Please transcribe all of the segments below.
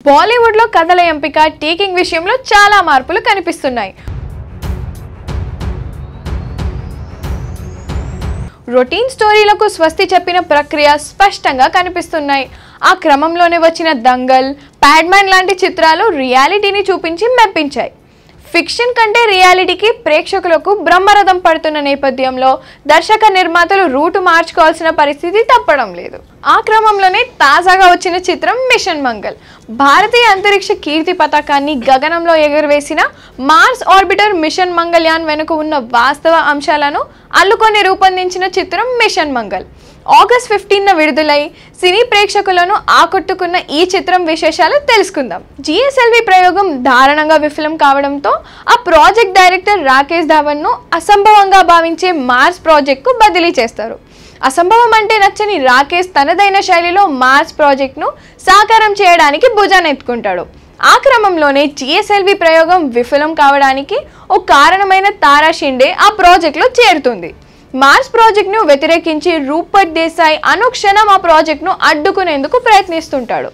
బాలీవుడ్లో కథల ఎంపిక టీకింగ్ విషయంలో చాలా మార్పులు కనిపిస్తున్నాయి రొటీన్ స్టోరీలకు స్వస్తి చెప్పిన ప్రక్రియ స్పష్టంగా కనిపిస్తున్నాయి ఆ క్రమంలోనే వచ్చిన దంగల్ ప్యాడ్మ్యాన్ లాంటి చిత్రాలు రియాలిటీని చూపించి మెప్పించాయి ఫిక్షన్ కంటే రియాలిటీకి ప్రేక్షకులకు బ్రహ్మరథం పడుతున్న నేపథ్యంలో దర్శక నిర్మాతలు రూటు మార్చుకోవాల్సిన పరిస్థితి తప్పడం లేదు ఆ క్రమంలోనే తాజాగా వచ్చిన చిత్రం మిషన్ మంగల్ భారతీయ అంతరిక్ష కీర్తి పతాకాన్ని గగనంలో ఎగురవేసిన మార్స్ ఆర్బిటర్ మిషన్ మంగళ్యాన్ వెనుక ఉన్న వాస్తవ అంశాలను అల్లుకొని రూపొందించిన చిత్రం మిషన్ మంగల్ ఆగస్ట్ ఫిఫ్టీన్న విడుదలై సినీ ప్రేక్షకులను ఆకట్టుకున్న ఈ చిత్రం విశేషాలు తెలుసుకుందాం జిఎస్ఎల్వి ప్రయోగం దారుణంగా విఫలం కావడంతో ఆ ప్రాజెక్ట్ డైరెక్టర్ రాకేష్ ధావన్ను అసంభవంగా భావించే మార్స్ ప్రాజెక్ట్కు బదిలీ చేస్తారు అసంభవం అంటే నచ్చని రాకేష్ తనదైన శైలిలో మార్స్ ప్రాజెక్ట్ను సాకారం చేయడానికి భుజానెత్తుకుంటాడు ఆ క్రమంలోనే జిఎస్ఎల్వి ప్రయోగం విఫలం కావడానికి ఓ కారణమైన తారా షిండే ఆ ప్రాజెక్ట్లో చేరుతుంది మార్స్ ప్రాజెక్ట్ను వ్యతిరేకించి రూపర్ట్ దేశాయ్ అనుక్షణం ఆ ప్రాజెక్ట్ను అడ్డుకునేందుకు ప్రయత్నిస్తుంటాడు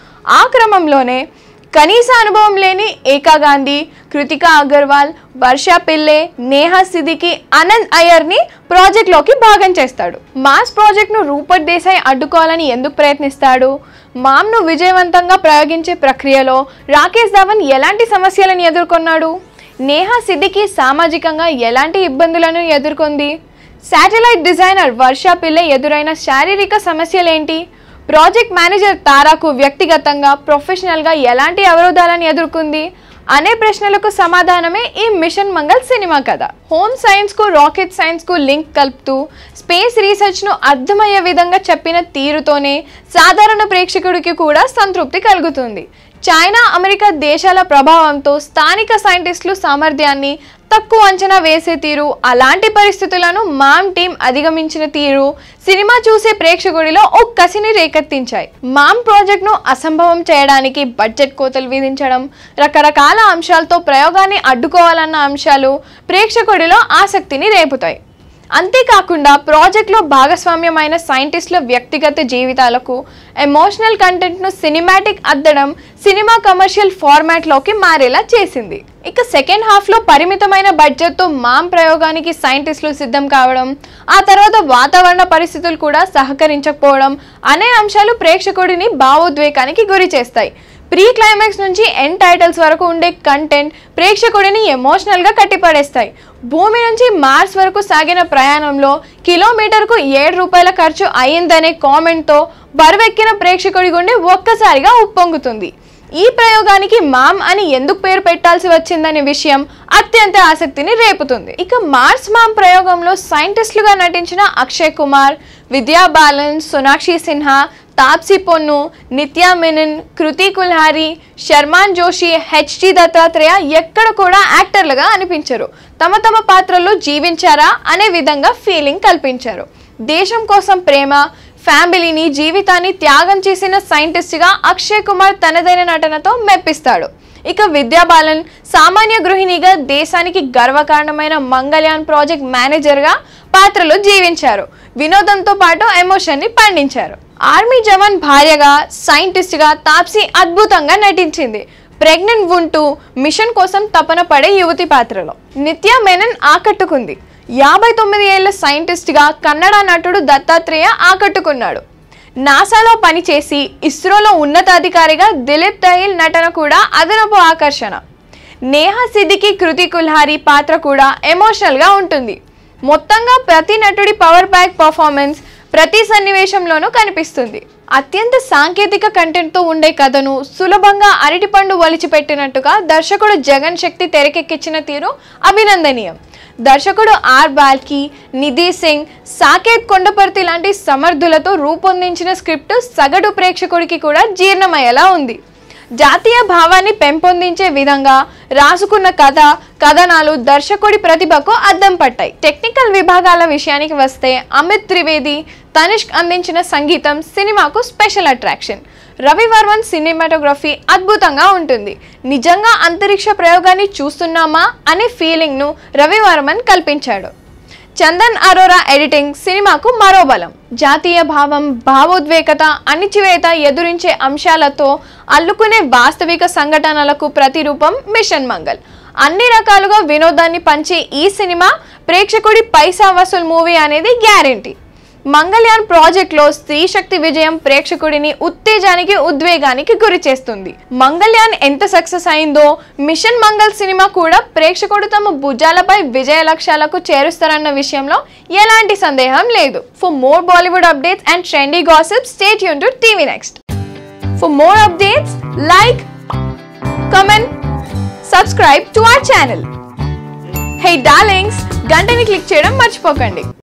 ఆ క్రమంలోనే కనీస అనుభవం లేని ఏకా గాంధీ కృతికా అగర్వాల్ వర్ష పిల్లే నేహా సిద్దికి అనంత్ అయ్యర్ని ప్రాజెక్ట్లోకి భాగం చేస్తాడు మాస్ ప్రాజెక్ట్ను రూపర్ట్ దేశాయ్ అడ్డుకోవాలని ఎందుకు ప్రయత్నిస్తాడు మామ్ను విజయవంతంగా ప్రయోగించే ప్రక్రియలో రాకేష్ ధవన్ ఎలాంటి సమస్యలను ఎదుర్కొన్నాడు నేహా సిద్దికి సామాజికంగా ఎలాంటి ఇబ్బందులను ఎదుర్కొంది శాటిలైట్ డిజైనర్ వర్ష పిల్లె ఎదురైన శారీరక సమస్యలేంటి ప్రాజెక్ట్ మేనేజర్ తారాకు వ్యక్తిగతంగా ప్రొఫెషనల్గా ఎలాంటి అవరోధాలను ఎదుర్కొంది అనే ప్రశ్నలకు సమాధానమే ఈ మిషన్ మంగల్ సినిమా కథ హోమ్ సైన్స్కు రాకెట్ సైన్స్కు లింక్ కలుపుతూ స్పేస్ రీసెర్చ్ను అర్థమయ్యే విధంగా చెప్పిన తీరుతోనే సాధారణ ప్రేక్షకుడికి కూడా సంతృప్తి కలుగుతుంది చైనా అమెరికా దేశాల ప్రభావంతో స్థానిక సైంటిస్టులు సామర్థ్యాన్ని తక్కువ అంచనా వేసే తీరు అలాంటి పరిస్థితులను మామ్ టీం అధిగమించిన తీరు సినిమా చూసే ప్రేక్షకుడిలో ఓ కసిని రేకెత్తించాయి మామ్ ప్రాజెక్ట్ను అసంభవం చేయడానికి బడ్జెట్ కోతలు విధించడం రకరకాల అంశాలతో ప్రయోగాన్ని అడ్డుకోవాలన్న అంశాలు ప్రేక్షకుడిలో ఆసక్తిని రేపుతాయి అంతేకాకుండా ప్రాజెక్ట్లో భాగస్వామ్యమైన సైంటిస్టుల వ్యక్తిగత జీవితాలకు ఎమోషనల్ కంటెంట్ను సినిమాటిక్ అద్దడం సినిమా కమర్షియల్ ఫార్మాట్లోకి మారేలా చేసింది ఇక సెకండ్ హాఫ్లో పరిమితమైన బడ్జెట్తో మామ్ ప్రయోగానికి సైంటిస్టులు సిద్ధం కావడం ఆ తర్వాత వాతావరణ పరిస్థితులు కూడా సహకరించకపోవడం అనే అంశాలు ప్రేక్షకుడిని భావోద్వేగానికి గురి చేస్తాయి ప్రీ క్లైమాక్స్ నుంచి ఎండ్ టైటిల్స్ వరకు ఉండే కంటెంట్ ప్రేక్షకుడిని ఎమోషనల్గా కట్టిపడేస్తాయి భూమి నుంచి మార్స్ వరకు సాగిన ప్రయాణంలో కిలోమీటర్కు ఏడు రూపాయల ఖర్చు అయిందనే కామెంట్తో బరువెక్కిన ప్రేక్షకుడి గుండె ఒక్కసారిగా ఉప్పొంగుతుంది ఈ ప్రయోగానికి మామ్ అని ఎందుకు పేరు పెట్టాల్సి వచ్చిందనే విషయం అత్యంత ఆసక్తిని రేపుతుంది ఇక మార్స్ మామ్ ప్రయోగంలో సైంటిస్టులుగా నటించిన అక్షయ్ కుమార్ విద్యా బాలన్ సోనాక్షి సిన్హా తాప్సీ పొన్ను నిత్యా మెనన్ కృతి కుల్హారి శర్మాన్ జోషి హెచ్డి దత్తాత్రేయ ఎక్కడ కూడా యాక్టర్లుగా అనిపించరు తమ తమ పాత్రల్లో జీవించారా అనే విధంగా ఫీలింగ్ కల్పించారు దేశం కోసం ప్రేమ ఫ్యామిలీని జీవితాన్ని త్యాగం చేసిన సైంటిస్ట్గా అక్షయ్ కుమార్ తనదైన నటనతో మెప్పిస్తాడు ఇక విద్యా బాలన్ సామాన్య గృహిణిగా దేశానికి గర్వకారణమైన మంగళయాన్ ప్రాజెక్ట్ మేనేజర్గా పాత్రలో జీవించారు వినోదంతో పాటు ఎమోషన్ని పండించారు ఆర్మీ జవాన్ భార్యగా సైంటిస్ట్గా తాప్సీ అద్భుతంగా నటించింది ప్రెగ్నెంట్ ఉంటూ మిషన్ కోసం తపన పడే యువతి పాత్రలో నిత్యా మెనన్ ఆకట్టుకుంది యాభై తొమ్మిది ఏళ్ల సైంటిస్ట్గా కన్నడ నటుడు దత్తాత్రేయ ఆకట్టుకున్నాడు నాసాలో పనిచేసి ఇస్రోలో ఉన్నతాధికారిగా దిలీప్ దహిల్ నటన కూడా అదనపు ఆకర్షణ నేహా సిద్దికి కృతి కుల్హారి పాత్ర కూడా ఎమోషనల్గా ఉంటుంది మొత్తంగా ప్రతి నటుడి పవర్ బ్యాక్ పర్ఫార్మెన్స్ ప్రతి సన్నివేశంలోనూ కనిపిస్తుంది అత్యంత సాంకేతిక కంటెంట్తో ఉండే కథను సులభంగా అరటిపండు ఒలిచిపెట్టినట్టుగా దర్శకుడు జగన్ శక్తి తెరకెక్కించిన తీరు అభినందనీయం దర్శకుడు ఆర్ బాల్కి నిధి సింగ్ సాకేత్ కొండపర్తి లాంటి సమర్థులతో రూపొందించిన స్క్రిప్ట్ సగటు ప్రేక్షకుడికి కూడా జీర్ణమయ్యేలా ఉంది జాతీయ భావాన్ని పెంపొందించే విధంగా రాసుకున్న కథ కథనాలు దర్శకుడి ప్రతిభకు అద్దం పట్టాయి టెక్నికల్ విభాగాల విషయానికి వస్తే అమిత్ త్రివేది తనిష్క్ అందించిన సంగీతం సినిమాకు స్పెషల్ అట్రాక్షన్ రవివర్మన్ సినిమాటోగ్రఫీ అద్భుతంగా ఉంటుంది నిజంగా అంతరిక్ష ప్రయోగాన్ని చూస్తున్నామా అనే ఫీలింగ్ను రవివర్మన్ కల్పించాడు చందన్ అరోరా ఎడిటింగ్ సినిమాకు మరో బలం జాతీయ భావం భావోద్వేకత అణిచివేత ఎదురించే అంశాలతో అల్లుకునే వాస్తవిక సంఘటనలకు ప్రతిరూపం మిషన్ మంగల్ అన్ని రకాలుగా వినోదాన్ని పంచే ఈ సినిమా ప్రేక్షకుడి పైసా వసూల్ మూవీ అనేది గ్యారెంటీ మంగళయాన్ ప్రాజెక్ట్లో స్త్రీ శక్తి విజయం ప్రేక్షకుడిని ఉత్తేజానికి ఉద్వేగానికి గురి చేస్తుంది మంగళయాన్ ఎంత సక్సెస్ అయిందో మిషన్ మంగళ్ సినిమా కూడా ప్రేక్షకుడు తమ భుజాలపై విజయ లక్ష్యాలకు చేరుస్తారన్న విషయంలో ఎలాంటి సందేహం లేదు for more Bollywood updates and trendy gossip stay యూన్ to TV next for more updates like comment subscribe to our channel hey darlings గంటని క్లిక్ చేయడం మర్చిపోకండి